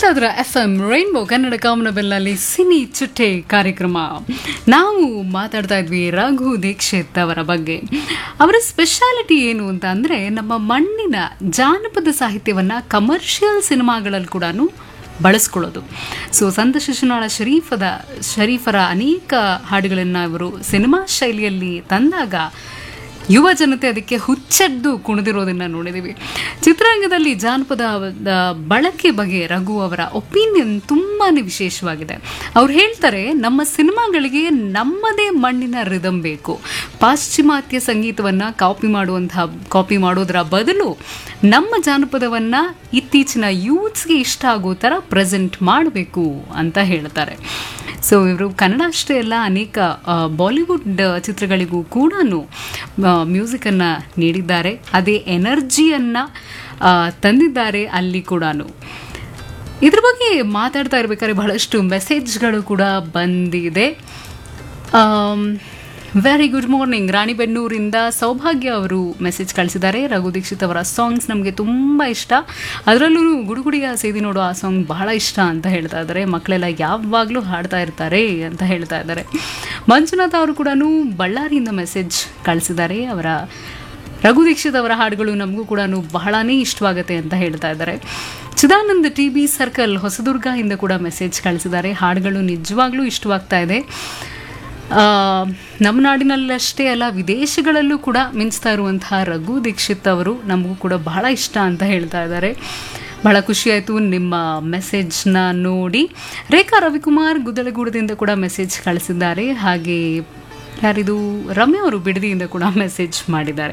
ಇದ್ರ F M Rainbow Kannada ಕಾಮನಬೆಲ್ನಲ್ಲಿ cine ಚುಟ್ಟೆ ಕಾರ್ಯಕ್ರಮ ನಾವು ಮಾತಾಡ್ತಾ ಇದ್ವಿ ರಘು ದೀಕ್ಷಿತ್ ಅವರ ಬಗ್ಗೆ ಅವರ ಸ್ಪೆಷಾಲಿಟಿ ಏನು ಅಂತ ಅಂದರೆ ನಮ್ಮ ಮಣ್ಣಿನ ಜಾನಪದ ಸಾಹಿತ್ಯವನ್ನು ಕಮರ್ಷಿಯಲ್ ಸಿನಿಮಾಗಳಲ್ಲಿ ಕೂಡ ಬಳಸ್ಕೊಳ್ಳೋದು ಸೊ ಸಂತ ಶಿಶುನಾಳ ಶರೀಫದ ಶರೀಫರ ಅನೇಕ ಹಾಡುಗಳನ್ನು ಇವರು ಸಿನಿಮಾ ಶೈಲಿಯಲ್ಲಿ ತಂದಾಗ ಯುವ ಜನತೆ ಅದಕ್ಕೆ ಹುಚ್ಚೆದ್ದು ಕುಣಿದಿರೋದನ್ನ ನೋಡಿದ್ದೀವಿ ಚಿತ್ರರಂಗದಲ್ಲಿ ಜಾನಪದ ಬಳಕೆ ಬಗ್ಗೆ ರಘು ಅವರ ಒಪಿನಿಯನ್ ತುಂಬಾ ವಿಶೇಷವಾಗಿದೆ ಅವ್ರು ಹೇಳ್ತಾರೆ ನಮ್ಮ ಸಿನಿಮಾಗಳಿಗೆ ನಮ್ಮದೇ ಮಣ್ಣಿನ ರಿದಮ್ ಬೇಕು ಪಾಶ್ಚಿಮಾತ್ಯ ಸಂಗೀತವನ್ನು ಕಾಪಿ ಮಾಡುವಂತಹ ಕಾಪಿ ಮಾಡೋದರ ಬದಲು ನಮ್ಮ ಜಾನಪದವನ್ನ ಇತ್ತೀಚಿನ ಯೂತ್ಸ್ಗೆ ಇಷ್ಟ ಆಗೋ ಥರ ಪ್ರೆಸೆಂಟ್ ಮಾಡಬೇಕು ಅಂತ ಹೇಳ್ತಾರೆ ಸೊ ಇವರು ಕನ್ನಡ ಅಷ್ಟೇ ಅಲ್ಲ ಅನೇಕ ಬಾಲಿವುಡ್ ಚಿತ್ರಗಳಿಗೂ ಕೂಡ ಮ್ಯೂಸಿಕನ್ನು ನೀಡಿದ್ದಾರೆ ಅದೇ ಎನರ್ಜಿಯನ್ನು ತಂದಿದ್ದಾರೆ ಅಲ್ಲಿ ಕೂಡ ಇದ್ರ ಬಗ್ಗೆ ಮಾತಾಡ್ತಾ ಇರ್ಬೇಕಾದ್ರೆ ಬಹಳಷ್ಟು ಮೆಸೇಜ್ಗಳು ಕೂಡ ಬಂದಿದೆ ವೆರಿ ಗುಡ್ ಮಾರ್ನಿಂಗ್ ರಾಣಿಬೆನ್ನೂರಿಂದ ಸೌಭಾಗ್ಯ ಅವರು ಮೆಸೇಜ್ ಕಳಿಸಿದ್ದಾರೆ ರಘು ದೀಕ್ಷಿತ್ ಅವರ ಸಾಂಗ್ಸ್ ನಮಗೆ ತುಂಬ ಇಷ್ಟ ಅದರಲ್ಲೂ ಗುಡುಗುಡಿಯ ಸೇದಿ ನೋಡು ಆ ಸಾಂಗ್ ಬಹಳ ಇಷ್ಟ ಅಂತ ಹೇಳ್ತಾ ಇದ್ದಾರೆ ಮಕ್ಕಳೆಲ್ಲ ಯಾವಾಗಲೂ ಹಾಡ್ತಾ ಇರ್ತಾರೆ ಅಂತ ಹೇಳ್ತಾ ಇದ್ದಾರೆ ಮಂಜುನಾಥ್ ಅವರು ಕೂಡ ಬಳ್ಳಾರಿಯಿಂದ ಮೆಸೇಜ್ ಕಳಿಸಿದ್ದಾರೆ ಅವರ ರಘು ದೀಕ್ಷಿತ್ ಅವರ ಹಾಡುಗಳು ನಮಗೂ ಕೂಡ ಬಹಳನೇ ಇಷ್ಟವಾಗುತ್ತೆ ಅಂತ ಹೇಳ್ತಾ ಇದ್ದಾರೆ Chidanand T B circle Hosadurga ಇಂದ ಕೂಡ ಮೆಸೇಜ್ ಕಳಿಸಿದ್ದಾರೆ ಹಾಡುಗಳು ನಿಜವಾಗ್ಲೂ ಇಷ್ಟವಾಗ್ತಾ ಇದೆ ನಮ್ಮ ನಾಡಿನಲ್ಲಷ್ಟೇ ಅಲ್ಲ ವಿದೇಶಗಳಲ್ಲೂ ಕೂಡ ಮಿಂಚ್ತಾ ಇರುವಂತಹ ರಘು ದೀಕ್ಷಿತ್ ಅವರು ನಮಗೂ ಕೂಡ ಬಹಳ ಇಷ್ಟ ಅಂತ ಹೇಳ್ತಾ ಇದ್ದಾರೆ ಬಹಳ ಖುಷಿಯಾಯಿತು ನಿಮ್ಮ ಮೆಸೇಜ್ನ ನೋಡಿ ರೇಖಾ ರವಿಕುಮಾರ್ ಗುದ್ದಲಗೂಡದಿಂದ ಕೂಡ ಮೆಸೇಜ್ ಕಳಿಸಿದ್ದಾರೆ ಹಾಗೆ ಯಾರಿದು ರಮ್ಯ ಅವರು ಬಿಡದಿಯಿಂದ ಕೂಡ ಮೆಸೇಜ್ ಮಾಡಿದ್ದಾರೆ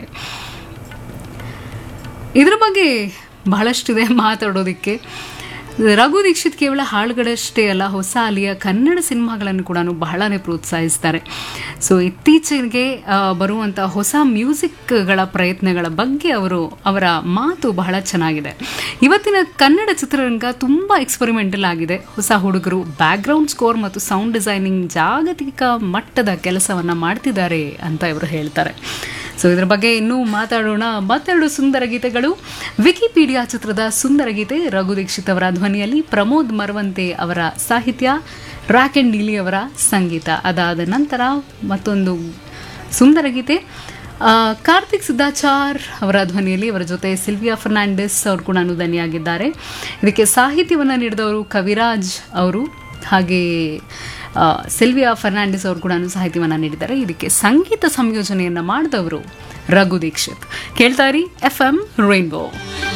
ಇದ್ರ ಬಗ್ಗೆ ಬಹಳಷ್ಟಿದೆ ಮಾತಾಡೋದಕ್ಕೆ ರಘು ದೀಕ್ಷಿತ್ ಕೇವಲ ಹಾಡುಗಳಷ್ಟೇ ಅಲ್ಲ ಹೊಸ ಅಲಿಯ ಕನ್ನಡ ಸಿನಿಮಾಗಳನ್ನು ಕೂಡ ಬಹಳನೇ ಪ್ರೋತ್ಸಾಹಿಸ್ತಾರೆ ಸೊ ಇತ್ತೀಚೆಗೆ ಬರುವಂಥ ಹೊಸ ಮ್ಯೂಸಿಕ್ಗಳ ಪ್ರಯತ್ನಗಳ ಬಗ್ಗೆ ಅವರು ಅವರ ಮಾತು ಬಹಳ ಚೆನ್ನಾಗಿದೆ ಇವತ್ತಿನ ಕನ್ನಡ ಚಿತ್ರರಂಗ ತುಂಬ ಎಕ್ಸ್ಪರಿಮೆಂಟಲ್ ಆಗಿದೆ ಹೊಸ ಹುಡುಗರು ಬ್ಯಾಕ್ಗ್ರೌಂಡ್ ಸ್ಕೋರ್ ಮತ್ತು ಸೌಂಡ್ ಡಿಸೈನಿಂಗ್ ಜಾಗತಿಕ ಮಟ್ಟದ ಕೆಲಸವನ್ನು ಮಾಡ್ತಿದ್ದಾರೆ ಅಂತ ಇವರು ಹೇಳ್ತಾರೆ ಸೊ ಇದ್ರ ಬಗ್ಗೆ ಇನ್ನೂ ಮಾತಾಡೋಣ ಮತ್ತೆರಡು ಸುಂದರ ಗೀತೆಗಳು ವಿಕಿಪೀಡಿಯಾ ಚಿತ್ರದ ಸುಂದರ ಗೀತೆ ರಘು ದೀಕ್ಷಿತ್ ಅವರ ಧ್ವನಿಯಲ್ಲಿ ಪ್ರಮೋದ್ ಮರವಂತೆ ಅವರ ಸಾಹಿತ್ಯ ರಾಕ್ ಅಂಡ್ ಡೀಲಿ ಅವರ ಸಂಗೀತ ಅದಾದ ನಂತರ ಮತ್ತೊಂದು ಸುಂದರ ಗೀತೆ ಕಾರ್ತಿಕ್ ಸಿದ್ದಾಚಾರ್ ಅವರ ಧ್ವನಿಯಲ್ಲಿ ಅವರ ಜೊತೆ ಸಿಲ್ವಿಯಾ ಫರ್ನಾಂಡಿಸ್ ಅವರು ಕೂಡ ಧ್ವನಿಯಾಗಿದ್ದಾರೆ ಇದಕ್ಕೆ ಸಾಹಿತ್ಯವನ್ನು ನೀಡಿದವರು ಕವಿರಾಜ್ ಅವರು ಹಾಗೆ ಸಿಲ್ವಿಯಾ ಫರ್ನಾಂಡಿಸ್ ಅವರು ಕೂಡ ಸಾಹಿತ್ಯವನ್ನು ನೀಡಿದ್ದಾರೆ ಇದಕ್ಕೆ ಸಂಗೀತ ಸಂಯೋಜನೆಯನ್ನು ಮಾಡಿದವರು ರಘು ದೀಕ್ಷಿತ್ ಕೇಳ್ತಾರಿ ಎಫ್ ಎಂ ರೈನ್ಬೋ